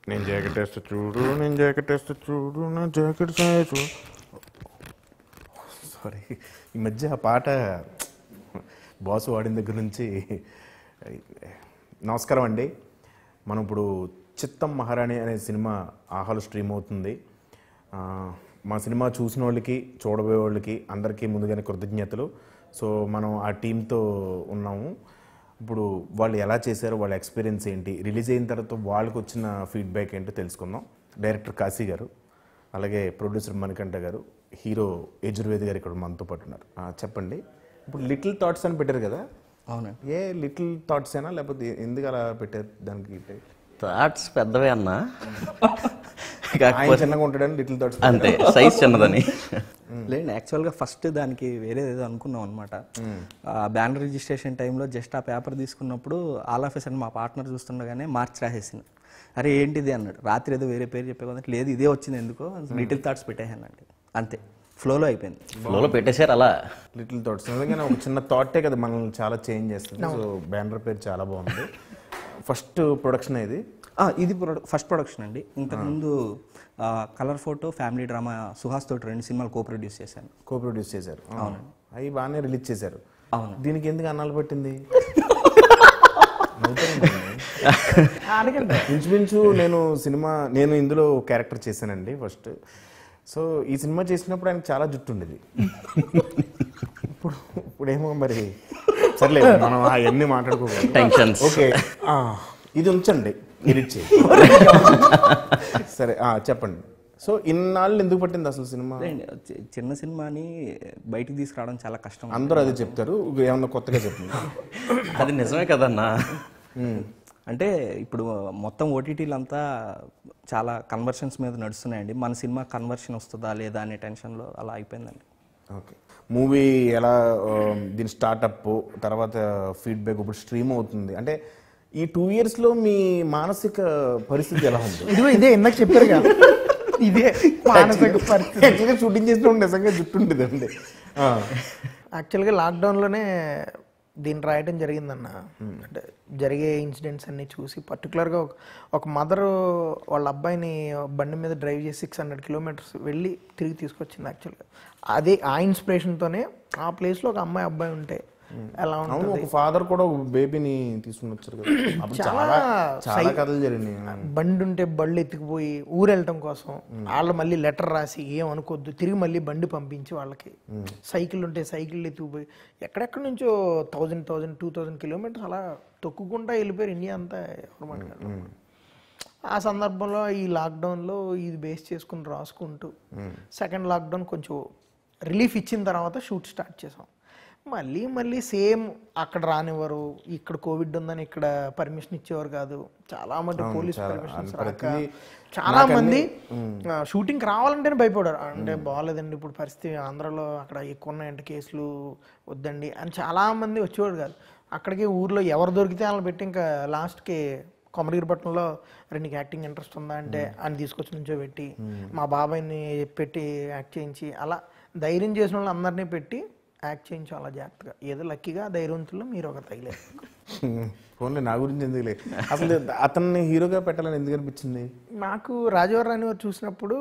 నేను జాకెట్ వేస్తే చూడు నేను జాకెట్ వేస్తే చూడు నా జాకెట్ సైజు సారీ ఈ మధ్య ఆ పాట బాస్ వాడిన దగ్గర నుంచి నమస్కారం అండి మనం ఇప్పుడు చిత్తం మహారాణి అనే సినిమా ఆహాలు స్ట్రీమ్ అవుతుంది ఆ, మా సినిమా చూసిన వాళ్ళకి చూడబోయే వాళ్ళకి అందరికీ ముందుగానే కృతజ్ఞతలు సో మనం ఆ టీంతో ఉన్నాము ఇప్పుడు వాళ్ళు ఎలా చేశారో వాళ్ళ ఎక్స్పీరియన్స్ ఏంటి రిలీజ్ అయిన తర్వాత వాళ్ళకి వచ్చిన ఫీడ్బ్యాక్ ఏంటో తెలుసుకుందాం డైరెక్టర్ కాశీ గారు అలాగే ప్రొడ్యూసర్ మణికంఠ గారు హీరో యజుర్వేద్ గారు ఇక్కడ మనతో పాటు ఉన్నారు ఆ, చెప్పండి ఇప్పుడు లిటిల్ థాట్స్ అని పెట్టారు కదా అవునండి ఏ లిటిల్ థాట్స్ అయినా లేకపోతే ఎందుకు అలా పెట్టారు దానికి థాట్స్ పెద్దవే అన్నా ఆయన కాకపోతే చిన్నగా ఉంటాడని లిటిల్ థాట్స్ అంతే సైజ్ చిన్నదని లేదండి యాక్చువల్గా ఫస్ట్ దానికి వేరే ఏదో అనుకున్నాం అనమాట బ్యానర్ రిజిస్ట్రేషన్ టైంలో జస్ట్ ఆ పేపర్ తీసుకున్నప్పుడు ఆల్ ఆఫ్ అని మా పార్ట్నర్ చూస్తుండగానే మార్చి రాసేసింది అరే ఏంటిది అన్నాడు రాత్రి ఏదో వేరే పేరు చెప్పే కదా లేదు ఇదే వచ్చింది ఎందుకో లిటిల్ థాట్స్ పెట్టేసానండి అంతే ఫ్లోలో అయిపోయింది ఫ్లోలో పెట్టేశారు అలా లిటిల్ థాట్స్ నిజంగానే ఒక చిన్న థాటే కదా మనల్ని చాలా చేంజ్ చేస్తుంది సో బ్యానర్ పేరు చాలా బాగుంది ఫస్ట్ ప్రొడక్షన్ ఇది ఆ, ఇది ప్రొడక్ ఫస్ట్ ప్రొడక్షన్ అండి ఇంతకుముందు colour photo family drama Suhas తోటి రెండు సినిమాలు కో ప్రొడ్యూస్ చేశాను కో ప్రొడ్యూస్ చేశారు అవి బాగానే రిలీజ్ చేశారు అవును. దీనికి ఎందుకు అన్నాలు పట్టింది ఇంచుమించు నేను సినిమా నేను ఇందులో క్యారెక్టర్ చేశానండి ఫస్ట్ సో ఈ సినిమా చేసినప్పుడు ఆయనకు చాలా జుట్టు ఉండేది ఇప్పుడు ఇప్పుడేమో మరి సర్లే మనం అవన్నీ మాట్లాడుకోకూడదు టెన్షన్స్ ఓకే ఆ, ఇది ఉంచండి ఎడిట్ చేయి సరే ఆ, చెప్పండి సో ఇన్నాళ్ళు ఎందుకు పట్టింది అసలు సినిమా అదేండి, చి- చిన్న సినిమాని బయటికి తీసుకురావడం చాలా కష్టం అందరూ అదే చెప్తారు ఏమన్నా కొత్తగా చెప్పండి అది నిజమే కదన్నా అంటే ఇప్పుడు మొత్తం ఓటీటీలు అంతా చాలా కన్వర్షన్స్ మీద నడుస్తున్నాయండి మన సినిమా కన్వర్షన్ వస్తుందా లేదా అనే టెన్షన్లో అలా అయిపోయిందండి ఓకే మూవీ ఎలా ఆ, దీని స్టార్టప్ తర్వాత ఫీడ్బ్యాక్ ఇప్పుడు స్ట్రీమ్ అవుతుంది అంటే ఈ టూ ఇయర్స్లో మీ మానసిక పరిస్థితి ఎలా ఉంది ఇదిగో ఇదే ఇందాక చెప్పారు కదా ఇదే మానసిక పరిస్థితి యాక్చువల్గా షూటింగ్ చేసినప్పుడు నిజంగా జుట్టు ఉండేదండి ఆ, యాక్చువల్గా లాక్డౌన్లోనే దీన్ని రాయటం జరిగిందన్న అంటే జరిగే ఇన్సిడెంట్స్ అన్ని చూసి పర్టికులర్గా ఒక ఒక మదర్ వాళ్ళ అబ్బాయిని బండి మీద డ్రైవ్ చేసి సిక్స్ హండ్రెడ్ కిలోమీటర్స్ వెళ్ళి తిరిగి తీసుకొచ్చింది యాక్చువల్గా అదే ఆ ఇన్స్పిరేషన్తోనే ఆ ప్లేస్లో ఒక అమ్మాయి అబ్బాయి ఉంటే ఎలా అవును ఉంటుంది ఒక ఫాదర్ కూడా ఒక బేబీని తీసుకుని వచ్చారు కదా అప్పుడు చాలా చాలా కథలు జరిగినాయి బండి ఉంటే బళ్ళు ఎత్తుకుపోయి ఊరు వెళ్ళటం కోసం వాళ్ళు మళ్ళీ లెటర్ రాసి ఏం అనుకోవద్దు తిరిగి మళ్ళీ బండి పంపించి వాళ్ళకి సైకిల్ ఉంటే సైకిల్ ఎత్తుకుపోయి ఎక్కడెక్కడి నుంచో thousand thousand two thousand kilometres అలా తొక్కుకుంటా వెళ్ళిపోయారు ఇండియా అంతా ఎవరు మాట్లాడారు ఆ సందర్భంలో ఈ లాక్డౌన్లో ఇది బేస్ చేసుకుని రాసుకుంటూ సెకండ్ లాక్డౌన్ కొంచెం రిలీఫ్ ఇచ్చిన తర్వాత షూట్ స్టార్ట్ చేసాం మళ్ళీ మళ్ళీ సేమ్ అక్కడ రానివ్వరు ఇక్కడ కోవిడ్ ఉందని ఇక్కడ పర్మిషన్ ఇచ్చేవారు కాదు చాలా మంది పోలీస్ పర్మిషన్స్ రాక చాలా మంది షూటింగ్ రావాలంటేనే భయపడారు అంటే బాగాలేదండి ఇప్పుడు పరిస్థితి ఆంధ్రాలో అక్కడ ఎక్కువ ఉన్నాయంటే కేసులు వద్దండి అని చాలా మంది వచ్చేవాడు కాదు అక్కడికి ఊర్లో ఎవరు దొరికితే వాళ్ళని పెట్టి ఇంకా లాస్ట్కి కొమరగిరిపట్నంలో రెండుకి యాక్టింగ్ ఇంట్రెస్ట్ ఉందా అంటే అని తీసుకొచ్చి నుంచో పెట్టి మా బాబాయ్ని పెట్టి యాక్ట్ చేయించి అలా ధైర్యం చేసిన వాళ్ళు అందరినీ పెట్టి యాక్ట్ చేయించి అలా జాగ్రత్తగా ఏదో లక్కీగా ధైర్యవంతుల్లో మీరు ఒక తగిలేదు ఫోన్లే నా గురించి ఎందుకులే అసలు అతన్ని హీరోగా పెట్టాలని ఎందుకు అనిపించింది నాకు రాజవరాణి వారు చూసినప్పుడు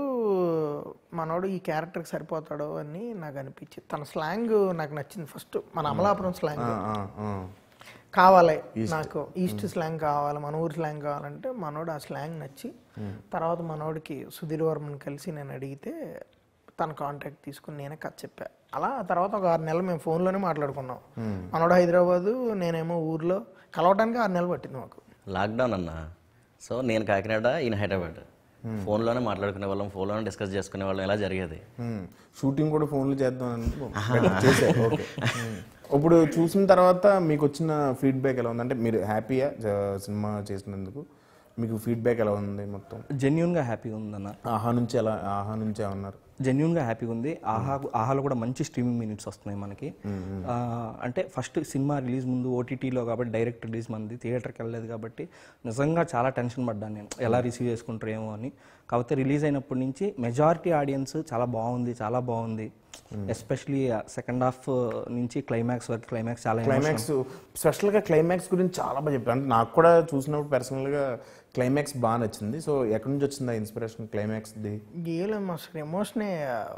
మనోడు ఈ క్యారెక్టర్కి సరిపోతాడో అని నాకు అనిపించింది తన స్లాంగ్ నాకు నచ్చింది ఫస్ట్ మన అమలాపురం స్లాంగ్ ఆ, ఆ, ఆ. కావాలి నాకు ఈస్ట్ స్లాంగ్ కావాలి మన ఊరి స్లాంగ్ కావాలంటే మనోడు ఆ స్లాంగ్ నచ్చి తర్వాత మనోడికి సుధీర్ వర్మని కలిసి నేను అడిగితే తన కాంటాక్ట్ తీసుకుని నేనే కథ చెప్పా అలా తర్వాత ఒక ఆరు నెలలు మేము ఫోన్లోనే మాట్లాడుకున్నాం మనోడు హైదరాబాదు నేనేమో ఊర్లో కలవడానికి ఆరు నెలలు పట్టింది మాకు లాక్డౌన్ అన్న సో నేను కాకినాడ ఈయన హైదరాబాద్ ఫోన్లోనే మాట్లాడుకునే వాళ్ళం ఫోన్లోనే డిస్కస్ చేసుకునే వాళ్ళం ఇలా జరిగేది మ్మ్. షూటింగ్ కూడా ఫోన్లో చేద్దాం అని చేశారు ఓకే మ్మ్. ఇప్పుడు చూసిన తర్వాత మీకు వచ్చిన ఫీడ్బ్యాక్ ఎలా ఉంది అంటే మీరు హ్యాపీయా సినిమా చేసినందుకు మీకు ఫీడ్బ్యాక్ ఎలా ఉంది మొత్తం జెన్యున్గా హ్యాపీగా ఉందన్న ఆహా నుంచి ఎలా ఆహా నుంచి ఏమన్నారు జెన్యున్గా హ్యాపీగా ఉంది ఆహా ఆహాలో కూడా మంచి స్ట్రీమింగ్ మినిట్స్ వస్తున్నాయి మనకి ఆ, అంటే ఫస్ట్ సినిమా రిలీజ్ ముందు ఓటీటీలో కాబట్టి డైరెక్ట్ రిలీజ్ మంది థియేటర్కి వెళ్ళలేదు కాబట్టి నిజంగా చాలా టెన్షన్ పడ్డాను నేను ఎలా రిసీవ్ చేసుకుంటారు ఏమో అని కాకపోతే రిలీజ్ అయినప్పటి నుంచి మెజారిటీ ఆడియన్స్ చాలా బాగుంది చాలా బాగుంది ఎస్పెషలీ సెకండ్ హాఫ్ నుంచి క్లైమాక్స్ వరకు క్లైమాక్స్ చాలా క్లైమాక్స్ స్పెషల్గా క్లైమాక్స్ గురించి చాలా బాగా చెప్పారు అంటే నాకు కూడా చూసినప్పుడు పర్సనల్గా క్లైమాక్స్ బాగా నచ్చింది సో ఎక్కడి నుంచి వచ్చింది ఆ ఇన్స్పిరేషన్ క్లైమాక్స్ది ఏలేం అసలు ఎమోషనే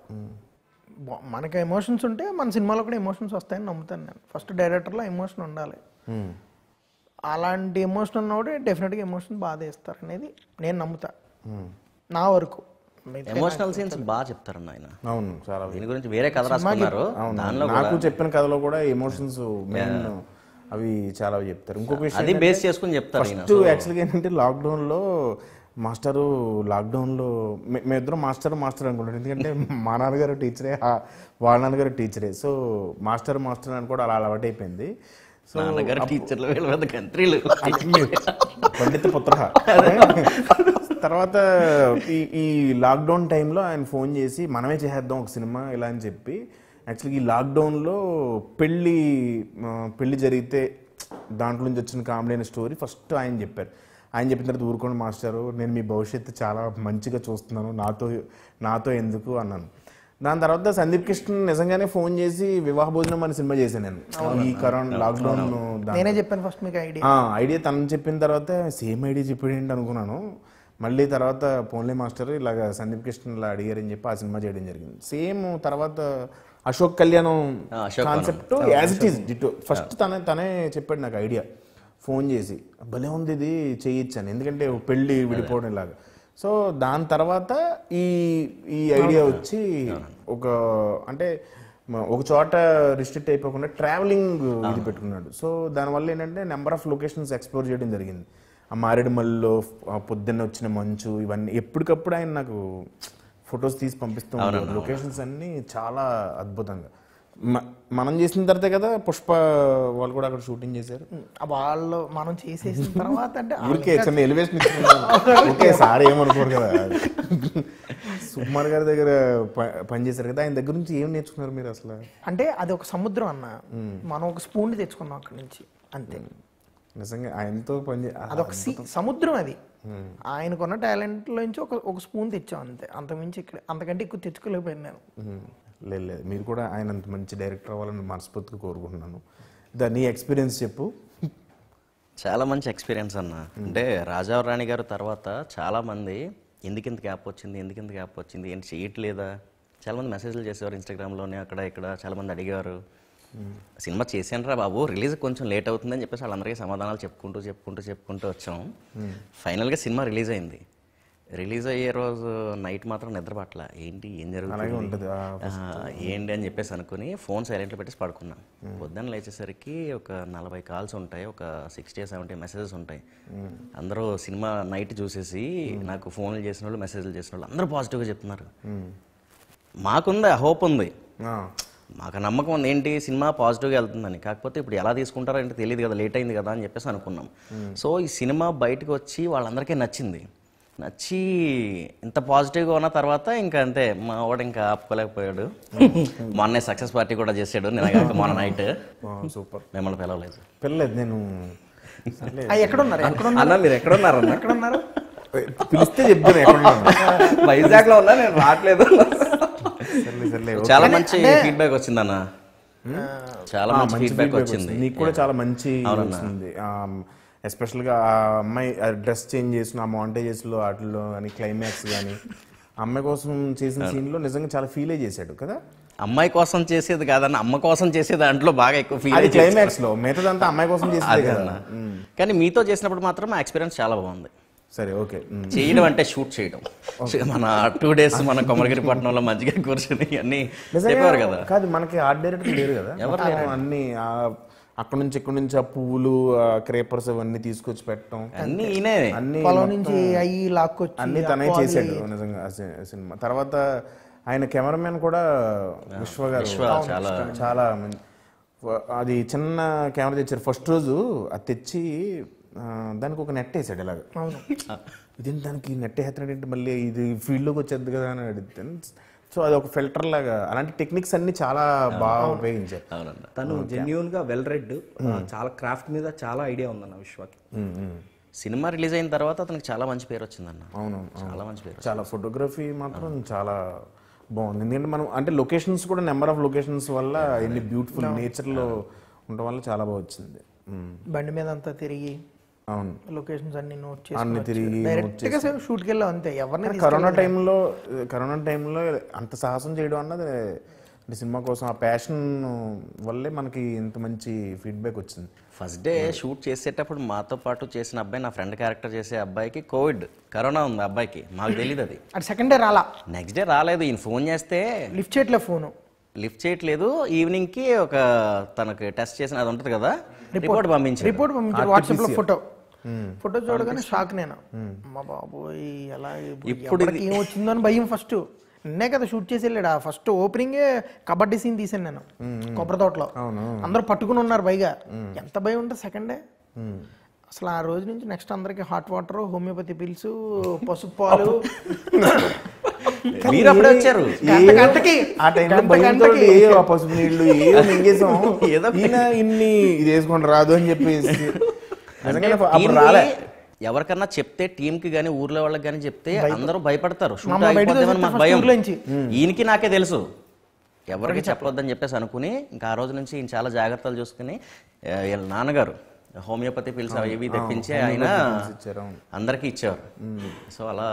బా- మనకి ఎమోషన్స్ ఉంటే మన సినిమాలో కూడా ఎమోషన్స్ వస్తాయని నమ్ముతాను నేను ఫస్ట్ డైరెక్టర్లో ఎమోషన్ ఉండాలి అలాంటి ఎమోషన్ ఉన్నప్పుడు డెఫినెట్గా ఎమోషన్ బాధ వేస్తారు అనేది నేను నమ్ముతా నా వరకు మిగతా ఎమోషనల్ సీన్స్ బాగా చెప్తారన్న ఆయన అవును చాలా దీని గురించి వేరే కథ రాసుకున్నారు అవును దానిలో నాకు చెప్పిన కథలో కూడా ఎమోషన్స్ మెయిన్ అవి చాలా చెప్తారు ఇంకొక విషయం అది బేస్ చేసుకుని చెప్తారు ఈయన ఫస్ట్ యాక్చువల్గా ఏంటంటే లాక్డౌన్లో మాస్టరు లాక్డౌన్లో మే- మేమిద్దరం మాస్టర్ మాస్టర్ అనుకుంటాం ఎందుకంటే మా నాన్నగారు టీచరే ఆ- వాళ్ళ నాన్నగారు టీచరే సో మాస్టర్ మాస్టర్ అని కూడా అలా అలవాటు అయిపోయింది సో నాన్నగారు టీచర్లు వీళ్ళ పెద్ద కంట్రీలు పండిత పుత్ర తర్వాత ఈ ఈ లాక్డౌన్ టైంలో ఆయన ఫోన్ చేసి మనమే చేసేద్దాం ఒక సినిమా ఇలా అని చెప్పి యాక్చువల్గా ఈ లాక్డౌన్లో పెళ్ళి ఆ, పెళ్ళి జరిగితే దాంట్లో నుంచి వచ్చిన కామెడీ అనే స్టోరీ ఫస్ట్ ఆయన చెప్పారు ఆయన చెప్పిన తర్వాత ఊరుకోండి మాస్టారు నేను మీ భవిష్యత్తు చాలా మంచిగా చూస్తున్నాను నాతో నాతో ఎందుకు అన్నాను దాని తర్వాత సందీప్ కృష్ణ నిజంగానే ఫోన్ చేసి వివాహ భోజనం అనే సినిమా చేశాను నేను ఈ కరోనా లాక్డౌన్ దాంట్లో. నేనే చెప్పాను ఫస్ట్ మీకు ఐడియా ఆ, ఐడియా తను చెప్పిన తర్వాత సేమ్ ఐడియా చెప్పాడు ఏంటి అనుకున్నాను మళ్ళీ తర్వాత పోన్లే మాస్టర్ ఇలాగ సందీప్ కృష్ణ ఇలా అడిగారని చెప్పి ఆ సినిమా చేయడం జరిగింది సేమ్ తర్వాత అశోక్ కళ్యాణం ఆ, Ashok concept as it is ditto first తనే తనే చెప్పాడు నాకు ఐడియా ఫోన్ చేసి భలే ఉంది ఇది చేయొచ్చాను ఎందుకంటే ఓ పెళ్ళి విడిపోవడం ఇలాగా సో దాని తర్వాత ఈ ఈ ఐడియా వచ్చి ఒక అంటే మ- ఒక చోట రిస్ట్రిక్ట్ అయిపోకుండా ట్రావెలింగ్ ఇది పెట్టుకున్నాడు సో దానివల్ల ఏంటంటే నెంబర్ ఆఫ్ లొకేషన్స్ ఎక్స్ప్లోర్ చేయడం జరిగింది ఆ మారేడుమల్లిలో ఆ పొద్దున్న వచ్చిన మంచు ఇవన్నీ ఎప్పటికప్పుడు ఆయన నాకు ఫొటోస్ తీసి పంపిస్తూ ఉంటారు లొకేషన్స్ అన్నీ చాలా అద్భుతంగా మ- మనం చేసిన తర్వాతే కదా పుష్ప వాళ్ళు కూడా అక్కడ షూటింగ్ చేశారు వాళ్ళు మనం చేసేసిన తర్వాత అంటే ఊరికే చిన్న ఎలివేషన్ ఓకే సార్ ఏమనుకోరు కదా సుకుమార్ గారి దగ్గర ప- పనిచేశారు కదా ఆయన దగ్గర నుంచి ఏం నేర్చుకున్నారు మీరు అసలు అంటే అది ఒక సముద్రం అన్న మనం ఒక స్పూన్ తెచ్చుకున్నాం అక్కడి నుంచి అంతే నిజంగా ఆయనతో పని అదొక సి సముద్రం అది ఆయనకున్న టాలెంట్ నుంచి ఒక ఒక స్పూన్ తెచ్చాం అంతే అంతకుమించి ఇక్కడ అంతకంటే ఎక్కువ తెచ్చుకోలేకపోయాను నేను లేదు లేదు మీరు కూడా ఆయన అంత మంచి డైరెక్టర్ అవ్వాలని మనస్ఫూర్తిగా కోరుకుంటున్నాను దాని నీ ఎక్స్పీరియన్స్ చెప్పు చాలా మంచి ఎక్స్పీరియన్స్ అన్న అంటే రాజారావు రాణి గారు తర్వాత చాలా మంది ఎందుకు ఇంత గ్యాప్ వచ్చింది ఎందుకు ఇంత గ్యాప్ వచ్చింది ఏంటి చేయట్లేదా చాలా మంది మెసేజ్లు చేసేవారు ఇన్స్టాగ్రామ్లోనే అక్కడ ఇక్కడ చాలా మంది అడిగారు సినిమా చేసానురా బాబు రిలీజ్ కొంచెం లేట్ అవుతుందని చెప్పేసి వాళ్ళందరికీ సమాధానాలు చెప్పుకుంటూ చెప్పుకుంటూ చెప్పుకుంటూ వచ్చాం ఫైనల్గా సినిమా రిలీజ్ అయింది రిలీజ్ అయ్యే రోజు నైట్ మాత్రం నిద్ర పట్ల ఏంటి ఏం జరుగుతుంది ఉంటుంది ఆ, ఆ, ఏంటి అని చెప్పేసి అనుకుని ఫోన్ సైలెంట్లో పెట్టేసి పడుకున్నాం పొద్దున్న లేచేసరికి ఒక నలభై కాల్స్ ఉంటాయి ఒక సిక్స్టీ సెవెంటీ మెసేజెస్ ఉంటాయి అందరూ సినిమా నైట్ చూసేసి నాకు ఫోన్లు చేసిన వాళ్ళు మెసేజ్లు చేసిన వాళ్ళు అందరూ పాజిటివ్గా చెప్తున్నారు మాకుంది హోప్ ఉంది ఆ, మాకు నమ్మకం ఉంది ఏంటి సినిమా పాజిటివ్గా వెళ్తుందని కాకపోతే ఇప్పుడు ఎలా తీసుకుంటారో ఏంటి తెలియదు కదా లేట్ అయింది కదా అని చెప్పేసి అనుకున్నాం సో ఈ సినిమా బయటకు వచ్చి వాళ్ళందరికీ నచ్చింది నచ్చి ఇంత పాజిటివ్గా ఉన్న తర్వాత ఇంకా అంతే మా వాడు ఇంకా ఆపుకోలేకపోయాడు మొన్నే సక్సెస్ పార్టీ కూడా చేసాడు నేను కాక మొన్న నైట్ ఆ, సూపర్ మిమ్మల్ని పిలవలేదు పిల్లలేదు నేను సర్లే. ఆ, ఎక్కడున్నారు ఎక్కడున్నారు అన్న మీరు ఎక్కడ ఉన్నారన్న ఎక్కడున్నారు పిలిస్తే చెప్తాను ఎక్కడ ఉన్నాను. వైజాగ్ లో ఉన్నా నేను రావట్లేదు సర్లే సర్లే చాలా మంచి ఫీడ్బ్యాక్ వచ్చిందన్న చాలా మంచి ఫీడ్బ్యాక్ వచ్చింది నీకు కూడా చాలా మంచి వచ్చింది ఎస్పెషల్గా ఆ అమ్మాయి డ్రెస్ చేంజ్ చేసిన ఆ మాంటేజెస్లో వాటిల్లో కానీ క్లైమాక్స్ కానీ అమ్మాయి కోసం చేసిన సీన్లో నిజంగా చాలా ఫీల్ చేశాడు కదా అమ్మాయి కోసం చేసేది కాదన్న అమ్మ కోసం చేసే దాంట్లో బాగా ఎక్కువ ఫీల్ అది క్లైమాక్స్ లో మిగతాదంతా అమ్మాయి కోసం చేసేదే కదా కానీ మీతో చేసినప్పుడు మాత్రం మా ఎక్స్పీరియన్స్ చాలా బాగుంది సరే ఓకే ఉమ్. చేయడం అంటే షూట్ చేయడం మన టూ డేస్ మన కొమరగిరి పట్టణంలో మంచిగా కూర్చొని అన్ని చెప్పారు కదా కాదు మనకి ఆర్ట్ డైరెక్టర్ లేరు కదా మొత్తం అన్ని ఆ అక్కడ నుంచి ఇక్కడ నుంచి ఆ పువ్వులు క్రేపర్స్ అవన్నీ తీసుకొచ్చి పెట్టడం అన్ని ఈయనే అన్ని పొలం నుంచి అయ్యి లాక్కొచ్చి అన్ని తనే చేశాడు నిజంగా ఆ సి- సినిమా తర్వాత ఆయన కెమెరామెన్ కూడా విశ్వ గారు చాలా చాలా మంచి- వ- అది చిన్న కెమెరా తెచ్చారు ఫస్ట్ రోజు అది తెచ్చి ఆ, దానికి ఒక నెట్ వేసాడు ఇలాగ అవును ఇది దానికి నెట్ వేస్తున్నాడు ఏంటి మళ్ళీ ఇది ఫీల్డ్లోకి వచ్చేది కదా అని అడిగితే సో అది ఒక ఫిల్టర్ లాగా అలాంటి టెక్నిక్స్ అన్ని చాలా బాగా ఉపయోగించారు అవునన్న తను జెన్యున్ గా వెల్ రెడ్ చాలా క్రాఫ్ట్ మీద చాలా ఐడియా ఉందన్న విశ్వకి ఉమ్, ఉమ్. సినిమా రిలీజ్ అయిన తర్వాత అతనికి చాలా మంచి పేరు వచ్చిందన్న అవును చాలా మంచి పేరు చాలా ఫోటోగ్రఫీ మాత్రం చాలా బాగుంది ఎందుకంటే మనం అంటే లొకేషన్స్ కూడా నెంబర్ ఆఫ్ లొకేషన్స్ వల్ల ఎన్ని బ్యూటిఫుల్ నేచర్లో ఉండడం వల్ల చాలా బాగా వచ్చింది ఉమ్. బండి మీద అంతా తిరిగి అవును లొకేషన్స్ అన్ని నోట్ అన్ని చేసి తిరిగి డైరెక్ట్ గా షూట్కి వెళ్ళాం అంతే ఎవరిని కరోనా టైంలో కరోనా టైంలో అంత సాహసం చేయడం అన్నది అంటే సినిమా కోసం ఆ ప్యాషన్ వల్లే మనకి ఇంత మంచి ఫీడ్బ్యాక్ వచ్చింది ఫస్ట్ డే షూట్ చేసేటప్పుడు మాతో పాటు చేసిన అబ్బాయి నా ఫ్రెండ్ క్యారెక్టర్ చేసే అబ్బాయికి కోవిడ్ కరోనా ఉంది ఆ అబ్బాయికి మాకు తెలియదు అది అది సెకండ్ డే రాలా నెక్స్ట్ డే రాలేదు ఈయన ఫోన్ చేస్తే లిఫ్ట్ చేయట్లే ఫోను లిఫ్ట్ చేయట్లేదు ఈవినింగ్కి ఒక తనకి టెస్ట్ చేసిన అది ఉంటుంది కదా రిపోర్ట్ పంపించారు రిపోర్ట్ పంపించారు వాట్సాప్ లో ఫోటో ఫోటో చూడగానే షాక్ నేను మా బాబోయ్ ఎలా ఇప్పుడు ఏం వచ్చిందో అని భయం ఫస్ట్ నిన్నే కదా షూట్ చేసి వెళ్ళాడు ఆ ఫస్ట్ ఓపెనింగే కబడ్డీ సీన్ తీసాను నేను కొబ్బరి తోటలో అందరూ పట్టుకుని ఉన్నారు పైగా ఎంత భయం ఉంటుంది సెకండ్ డే అసలు ఆ రోజు నుంచి నెక్స్ట్ అందరికి హాట్ వాటర్ హోమియోపతి పిల్స్ పసుపు పాలు మీరు అప్పుడే వచ్చారు గంట గంటకి ఆ టైంలో గంట భయంతో గంటకి ఏ ఆ పసుపు నీళ్లు ఏ మింగేసాం ఈయన ఇన్ని ఇది వేసుకొని రాదు అని చెప్పేసి నిజంగానే అప్పుడు Team కి రాలే ఎవరికన్నా చెప్తే టీం కి గానీ ఊర్లో వాళ్ళకి గానీ చెప్తే అందరూ భయపడతారు షూట్ మమ్మల్ని బయటకు అయిపోద్దేమని మాకు వదిలేస్తే భయం first ఊర్లోంచి. ఈయనకి నాకే తెలుసు ఎవరికి చెప్పొద్దని చెప్పేసి అనుకుని ఇంకా ఆ రోజు నుంచి ఈయన చాలా జాగ్రత్తలు చూసుకుని ఆ, వీళ్ళ నాన్నగారు హోమియోపతి పిల్స్ అవి ఇవి తెప్పించి ఆయన ఇచ్చారు అందరికీ ఇచ్చేవారు సో అలా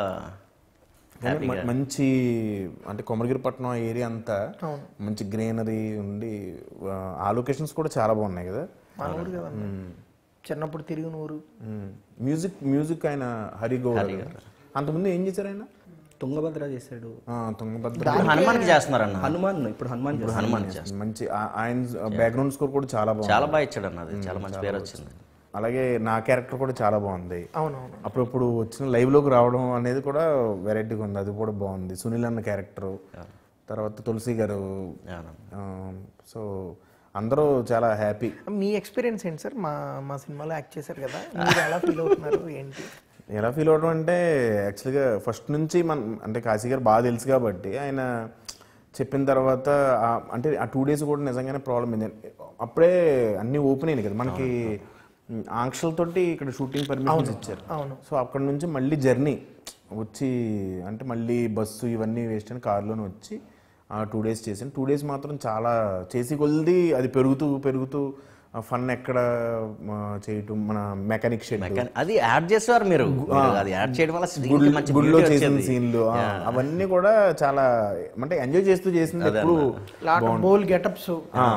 కానీ మ- మంచి అంటే కొమరగిరిపట్నం ఏరియా అంతా మంచి గ్రీనరీ ఉండి ఆ, ఆ లొకేషన్స్ కూడా చాలా బాగున్నాయి కదా మన ఊరు కదా చిన్నప్పుడు తిరిగిన ఊరు మ్యూజిక్ మ్యూజిక్ ఆయన హరిగోవర్ అంతకుముందు ఏం చేశారు ఆయన తుంగభద్ర చేశాడు ఆ, తుంగభద్ర ఇప్పుడు హనుమాన్కి చేస్తున్నారన్న హనుమాన్ ఇప్పుడు హనుమాన్ చేస్తాడు. హనుమాన్ చేస్తారు మంచి ఆ- ఆయన బ్యాక్గ్రౌండ్ స్కోర్ కూడా చాలా బాగుంది చాలా బాగా ఇచ్చాడు అన్నది చాలా మంచి పేరు వచ్చింది అలాగే నా క్యారెక్టర్ కూడా చాలా బాగుంది అవునవును అప్పుడప్పుడు వచ్చిన live లోకి రావడం అనేది కూడా వెరైటీగా ఉంది అది కూడా బాగుంది సునీల్ అన్న క్యారెక్టర్ తర్వాత తులసి గారు అవును. సో అందరూ చాలా హ్యాపీ మీ ఎక్స్పీరియన్స్ ఏంటి సార్ మా మా సినిమాలో యాక్ట్ చేశారు కదా మీరు ఎలా ఫీల్ అవుతున్నారు ఏంటి ఎలా ఫీల్ అవడం అంటే యాక్చువల్గా ఫస్ట్ నుంచి మన అంటే కాశీ గారు బాగా తెలుసు కాబట్టి ఆయన చెప్పిన తర్వాత ఆ- అంటే ఆ టూ డేస్ కూడా నిజంగానే ప్రాబ్లం అయింది అప్పుడే అన్నీ ఓపెన్ అయినాయి కదా మనకి ఆంక్షలతోటి ఇక్కడ షూటింగ్ పర్మిషన్స్ ఇచ్చారు అవును. సో అక్కడ నుంచి మళ్ళీ జర్నీ వచ్చి అంటే మళ్ళీ బస్సు ఇవన్నీ వేస్ట్ అని కార్లోనే వచ్చి ఆ టూ డేస్ చేసాను టూ డేస్ మాత్రం చాలా చేసి కొలిది అది పెరుగుతూ పెరుగుతూ ఫన్ ఎక్కడ ఆ, చేయటం మన మెకానిక్ షెడ్ కానీ అది యాడ్ చేసేవారు మీరు మీరు అది యాడ్ చేయడం వల్ల screen కి గుడ్- మంచి గుడిలో beauty చేసిన వచ్చేది. సీన్లు ఆ, అవన్నీ కూడా చాలా అంటే ఎంజాయ్ చేస్తూ చేసింది ఎప్పుడు లాట్ బోల్ గెటప్స్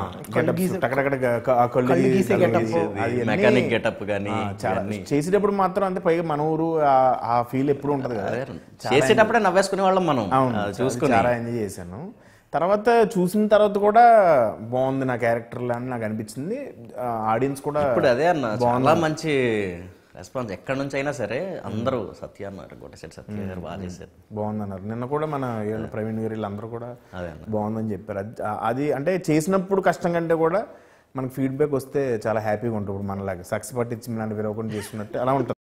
టకటకట కళ్ళు కళ్ళు గీసే గీసి, getup. గీసి, అది అన్నీ, మెకానిక్ గెటప్ కానీ ఆ, చాలా చేసేటప్పుడు మాత్రం అంటే పైగా మన ఊరు ఆ- ఆ ఫీల్ ఎప్పుడు ఉంటది కదా చేసేటప్పుడే నవ్వేసుకునే వాళ్ళం మనం అవును అది చూ- చూసుకుని చాలా ఎంజాయ్ చేశాను తర్వాత చూసిన తర్వాత కూడా బాగుంది నా క్యారెక్టర్ అని నాకు అనిపించింది ఆడియన్స్ కూడా ఇప్పుడు అదే అన్న చాలా మంచి రెస్పాన్స్ ఎక్కడి నుంచి అయినా సరే అందరూ సత్య అన్నారు గొట్టశెట్టి సత్య గారు బాగా చేశారు బాగుంది అన్నారు నిన్న కూడా మన వీళ్ళు ప్రవీణ్ గారు వీళ్ళందరూ కూడా అదే అన్న. బాగుందని చెప్పారు అది- అది అంటే చేసినప్పుడు కష్టం కంటే కూడా మనకు ఫీడ్బ్యాక్ వస్తే చాలా హ్యాపీగా ఉంటుంది ఇప్పుడు మనలాగా సక్సెస్ పట్టించి ఇలాంటి విరవకుండా చేసుకున్నట్టు అలా ఉంటుంది